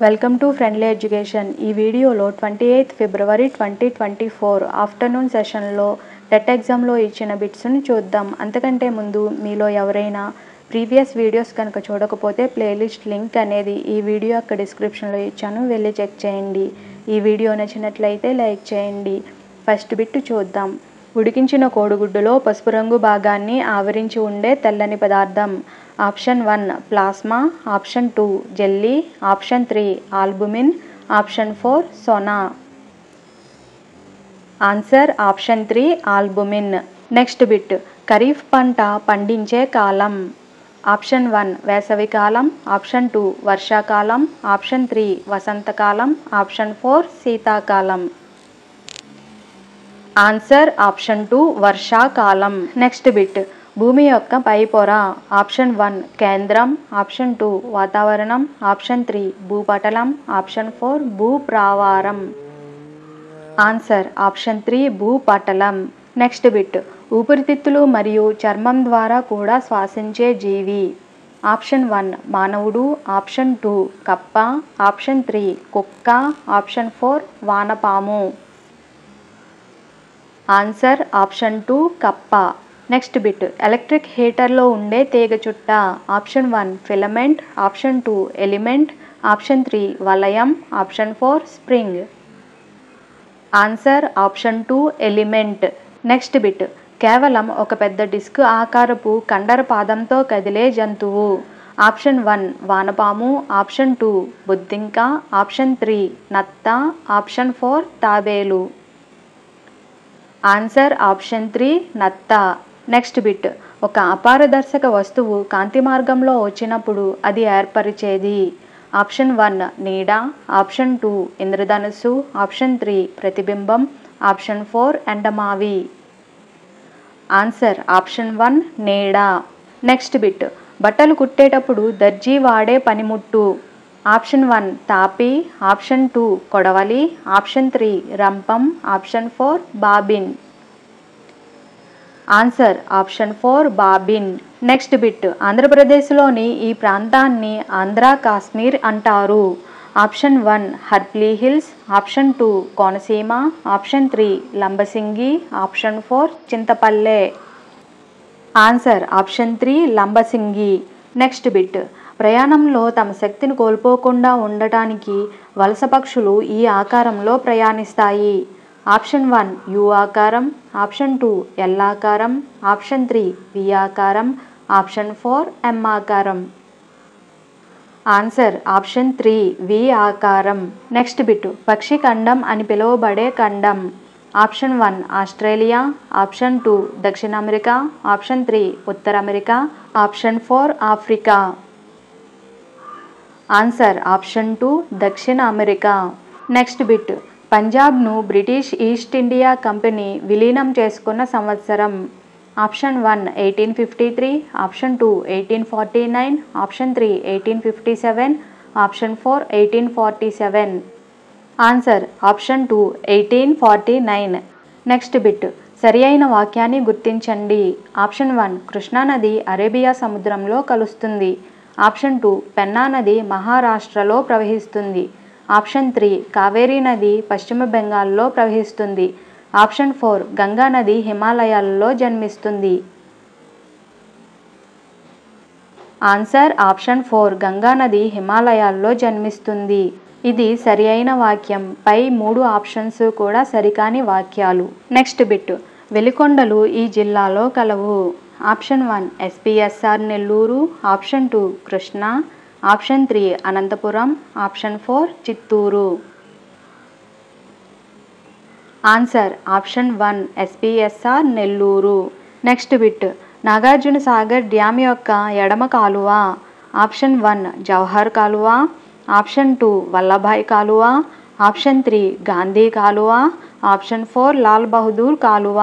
welcome to friendly education ఈ వీడియోలో twenty eighth February twenty twenty four afternoon సెషన్లో TET ఎగ్జామ్లో ఇచ్చిన బిట్స్ని చూద్దాం అంతకంటే ముందు మీలో ఎవరైనా ప్రీవియస్ వీడియోస్ కనుక చూడకపోతే ప్లేలిస్ట్ లింక్ అనేది ఈ వీడియో యొక్క డిస్క్రిప్షన్లో ఇచ్చాను వెళ్ళి చెక్ చేయండి ఈ వీడియో నచ్చినట్లయితే లైక్ చేయండి ఫస్ట్ బిట్ చూద్దాం ఉడికించిన కోడిగుడ్డులో పసుపు రంగు భాగాన్ని ఆవరించి ఉండే తెల్లని పదార్థం option one plasma option two jelly option three albumin option four సోనా answer option three albumin next bit ఖరీఫ్ పంట పండించే కాలం ఆప్షన్ వన్ వేసవికాలం ఆప్షన్ టూ వర్షాకాలం ఆప్షన్ త్రీ వసంతకాలం ఆప్షన్ ఫోర్ శీతాకాలం ఆన్సర్ ఆప్షన్ టూ వర్షాకాలం నెక్స్ట్ బిట్ భూమి యొక్క పై పొర ఆప్షన్ వన్ కేంద్రం ఆప్షన్ టూ వాతావరణం ఆప్షన్ త్రీ భూపటలం ఆప్షన్ ఫోర్ భూప్రావారం ఆన్సర్ ఆప్షన్ త్రీ భూపటలం నెక్స్ట్ బిట్ ఊపిరితిత్తులు మరియు చర్మం ద్వారా కూడా శ్వాసించే జీవి ఆప్షన్ వన్ మానవుడు ఆప్షన్ టూ కప్ప ఆప్షన్ త్రీ కుక్క ఆప్షన్ ఫోర్ వానపాము ఆన్సర్ ఆప్షన్ టూ కప్ప నెక్స్ట్ బిట్ ఎలక్ట్రిక్ హీటర్లో ఉండే తీగ చుట్ట option one filament option two element option three వలయం option four spring answer option two element next bit కేవలం ఒక పెద్ద డిస్క్ ఆకారపు కండర పాదంతో కదిలే జంతువు ఆప్షన్ వన్ వానపాము ఆప్షన్ టూ బుద్ధింక ఆప్షన్ త్రీ నత్త ఆప్షన్ ఫోర్ తాబేలు ఆన్సర్ ఆప్షన్ త్రీ నత్త నెక్స్ట్ బిట్ ఒక అపారదర్శక వస్తువు కాంతి మార్గంలో వచ్చినప్పుడు అది ఏర్పరిచేది ఆప్షన్ వన్ నీడ ఆప్షన్ టూ ఇంద్రధనుస్సు ఆప్షన్ త్రీ ప్రతిబింబం ఆప్షన్ ఫోర్ ఎండమావి ఆన్సర్ ఆప్షన్ వన్ నీడ నెక్స్ట్ బిట్ బట్టలు కుట్టేటప్పుడు దర్జీ వాడే పనిముట్టు ఆప్షన్ వన్ తాపి ఆప్షన్ టూ కొడవలి ఆప్షన్ త్రీ రంపం option four bobbin answer option four bobbin next bit ఆంధ్రప్రదేశ్లోని ఈ ప్రాంతాన్ని ఆంధ్ర కాశ్మీర్ అంటారు option one Horsley Hills option two Konaseema option three Lambasingi option four Chintapalle answer option three Lambasingi next bit ప్రయాణంలో తమ శక్తిని కోల్పోకుండా ఉండటానికి వలస పక్షులు ఈ ఆకారంలో ప్రయాణిస్తాయి ఆప్షన్ వన్ యు ఆకారం ఆప్షన్ టూ ఎల్ ఆకారం ఆప్షన్ త్రీ వి ఆకారం ఆప్షన్ ఫోర్ ఎం ఆకారం ఆన్సర్ ఆప్షన్ త్రీ వి ఆకారం నెక్స్ట్ బిట్ పక్షి ఖండం అని పిలువబడే ఖండం option one Australia option two దక్షిణ అమెరికా ఆప్షన్ త్రీ ఉత్తర America option four Africa answer option two దక్షిణ అమెరికా నెక్స్ట్ బిట్ పంజాబ్ను బ్రిటిష్ ఈస్ట్ ఇండియా కంపెనీ విలీనం చేసుకున్న సంవత్సరం option one eighteen fifty three option two eighteen forty nine option three eighteen fifty seven option four eighteen forty seven answer option two eighteen forty nine next bit సరి అయిన వాక్యాన్ని గుర్తించండి option one కృష్ణానది Arabia సముద్రంలో కలుస్తుంది option two Penna నది మహారాష్ట్రలో ప్రవహిస్తుంది ఆప్షన్ త్రీ కావేరీ నది పశ్చిమ బెంగాల్లో ప్రవహిస్తుంది ఆప్షన్ ఫోర్ గంగా నది హిమాలయాలలో జన్మిస్తుంది ఆన్సర్ ఆప్షన్ ఫోర్ గంగా నది హిమాలయాల్లో జన్మిస్తుంది ఇది సరి అయిన వాక్యం పై మూడు ఆప్షన్స్ కూడా సరికాని వాక్యాలు నెక్స్ట్ బిట్ వెలికొండలు ఈ జిల్లాలో కలవు option one SPSR Nellore option two Krishna option three Anantapuram option four Chittoor answer option one SPSR Nellore next bit Nagarjuna Sagar dam యొక్క ఎడమ కాలువ ఆప్షన్ వన్ జవహర్ కాలువ ఆప్షన్ టూ వల్లభాయ్ కాలువ ఆప్షన్ త్రీ గాంధీ కాలువ ఆప్షన్ ఫోర్ లాల్ బహదూర్ కాలువ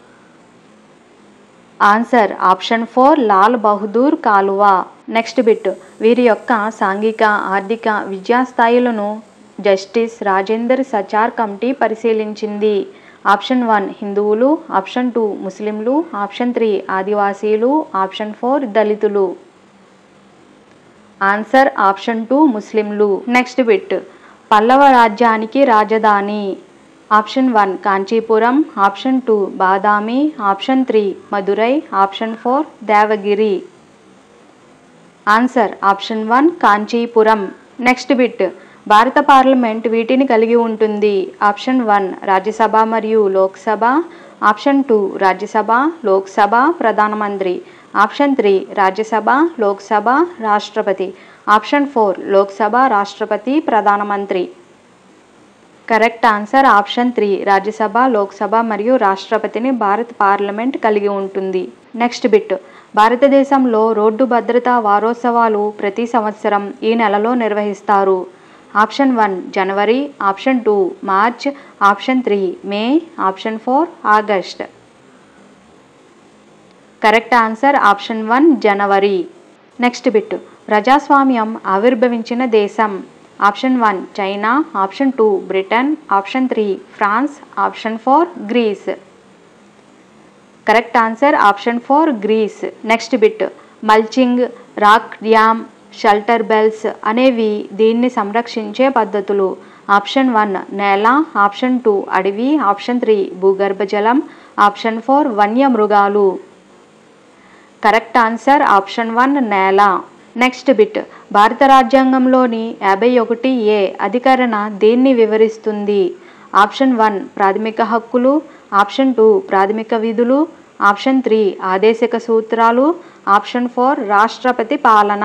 answer option four Lal Bahadur కాలువ నెక్స్ట్ బిట్ వీరి యొక్క సాంఘిక ఆర్థిక విద్యా స్థాయిలను జస్టిస్ రాజేందర్ సచార్ కమిటీ పరిశీలించింది ఆప్షన్ వన్ హిందువులు ఆప్షన్ టూ ముస్లింలు ఆప్షన్ త్రీ ఆదివాసీలు ఆప్షన్ ఫోర్ దళితులు ఆన్సర్ ఆప్షన్ టూ ముస్లింలు నెక్స్ట్ బిట్ పల్లవ రాజ్యానికి రాజధాని option one Kanchipuram option two Badami option three Madurai option four Devagiri answer option one Kanchipuram next bit భారత పార్లమెంట్ వీటిని కలిగి ఉంటుంది ఆప్షన్ వన్ రాజ్యసభ మరియు లోక్సభ ఆప్షన్ టూ రాజ్యసభ లోక్సభ ప్రధానమంత్రి ఆప్షన్ త్రీ రాజ్యసభ లోక్సభ రాష్ట్రపతి ఆప్షన్ ఫోర్ లోక్సభ రాష్ట్రపతి ప్రధానమంత్రి correct answer option three Rajya Sabha Lok Sabha మరియు రాష్ట్రపతిని భారత పార్లమెంట్ కలిగి ఉంటుంది నెక్స్ట్ బిట్ భారతదేశంలో రోడ్డు భద్రతా వారోత్సవాలు ప్రతి సంవత్సరం ఈ నెలలో నిర్వహిస్తారు ఆప్షన్ వన్ జనవరి option two March option three May option four August correct answer option one జనవరి నెక్స్ట్ బిట్ ప్రజాస్వామ్యం ఆవిర్భవించిన దేశం option one China option two Britain option three France option four Greece correct answer option four Greece next bit mulching rock dam shelter belts అనేవి దీన్ని సంరక్షించే పద్ధతులు option one నేల option two అడవి ఆప్షన్ త్రీ భూగర్భ జలం ఆప్షన్ ఫోర్ వన్యమృగాలు correct answer option one నేల నెక్స్ట్ బిట్ భారత రాజ్యాంగంలోని యాభై ఒకటి ఏ అధికరణ దేన్ని వివరిస్తుంది ఆప్షన్ వన్ ప్రాథమిక హక్కులు ఆప్షన్ టూ ప్రాథమిక విధులు ఆప్షన్ త్రీ ఆదేశిక సూత్రాలు ఆప్షన్ ఫోర్ రాష్ట్రపతి పాలన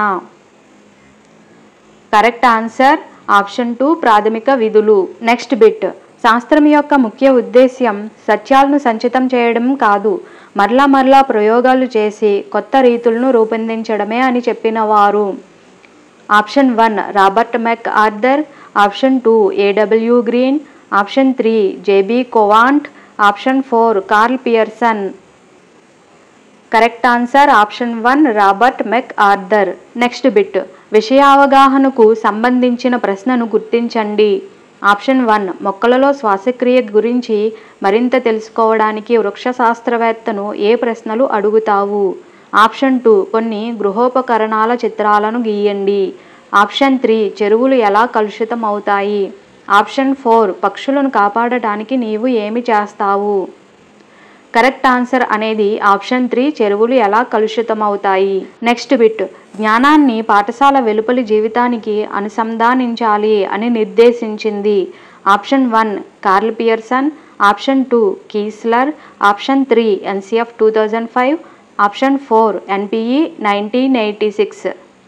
కరెక్ట్ ఆన్సర్ ఆప్షన్ టూ ప్రాథమిక విధులు నెక్స్ట్ బిట్ శాస్త్రం యొక్క ముఖ్య ఉద్దేశ్యం సత్యాలను సంచితం చేయడం కాదు మరలా మరలా ప్రయోగాలు చేసి కొత్త రీతులను రూపొందించడమే అని చెప్పిన వారు option one Robert McArthur option two A W Green option three J B Conant option four Karl Pearson correct answer option one Robert McArthur next bit విషయావగాహనకు సంబంధించిన ప్రశ్నను గుర్తించండి ఆప్షన్ వన్ మొక్కలలో శ్వాసక్రియ గురించి మరింత తెలుసుకోవడానికి వృక్ష శాస్త్రవేత్తను ఏ ప్రశ్నలు అడుగుతావు ఆప్షన్ టూ కొన్ని గృహోపకరణాల చిత్రాలను గీయండి ఆప్షన్ త్రీ చెరువులు ఎలా కలుషితం అవుతాయి ఆప్షన్ ఫోర్ పక్షులను కాపాడటానికి నీవు ఏమి చేస్తావు కరెక్ట్ ఆన్సర్ అనేది ఆప్షన్ త్రీ చెరువులు ఎలా కలుషితమవుతాయి నెక్స్ట్ బిట్ జ్ఞానాన్ని పాఠశాల వెలుపలి జీవితానికి అనుసంధానించాలి అని నిర్దేశించింది option one Karl Pearson option two Kiesler option three NCF two thousand five option four NPE nineteen eighty six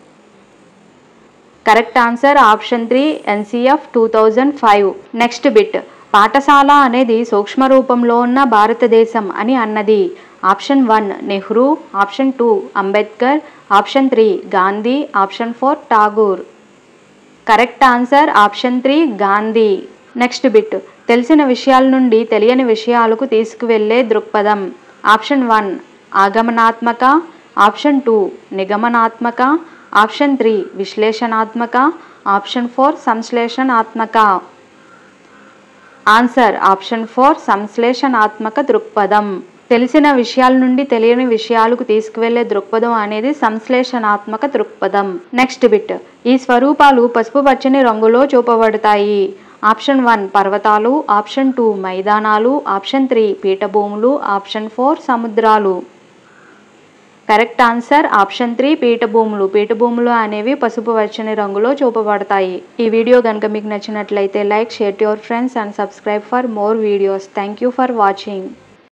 correct answer option three NCF two thousand five next bit పాఠశాల అనేది సూక్ష్మ రూపంలో ఉన్న భారతదేశం అని అన్నది option one Nehru option two Ambedkar option three Gandhi option four Tagore correct answer option three Gandhi next bit తెలిసిన విషయాల నుండి తెలియని విషయాలకు తీసుకువెళ్ళే దృక్పథం ఆప్షన్ వన్ ఆగమనాత్మక ఆప్షన్ టూ నిగమనాత్మక ఆప్షన్ త్రీ విశ్లేషణాత్మక ఆప్షన్ ఫోర్ సంశ్లేషణాత్మక ఆన్సర్ ఆప్షన్ ఫోర్ సంశ్లేషణాత్మక దృక్పథం తెలిసిన విషయాల నుండి తెలియని విషయాలకు తీసుకువెళ్లే దృక్పథం అనేది సంశ్లేషణాత్మక దృక్పథం నెక్స్ట్ బిట్ ఈ స్వరూపాలు పసుపు పచ్చని రంగులో చూపబడతాయి ఆప్షన్ వన్ పర్వతాలు ఆప్షన్ టూ మైదానాలు ఆప్షన్ త్రీ పీఠభూములు ఆప్షన్ ఫోర్ సముద్రాలు కరెక్ట్ ఆన్సర్ ఆప్షన్ త్రీ పీఠభూములు పీఠభూములు అనేవి పసుపు పచ్చని రంగులో చూపబడతాయి ఈ వీడియో కనుక మీకు నచ్చినట్లయితే like share to your friends and subscribe for more videos thank you for watching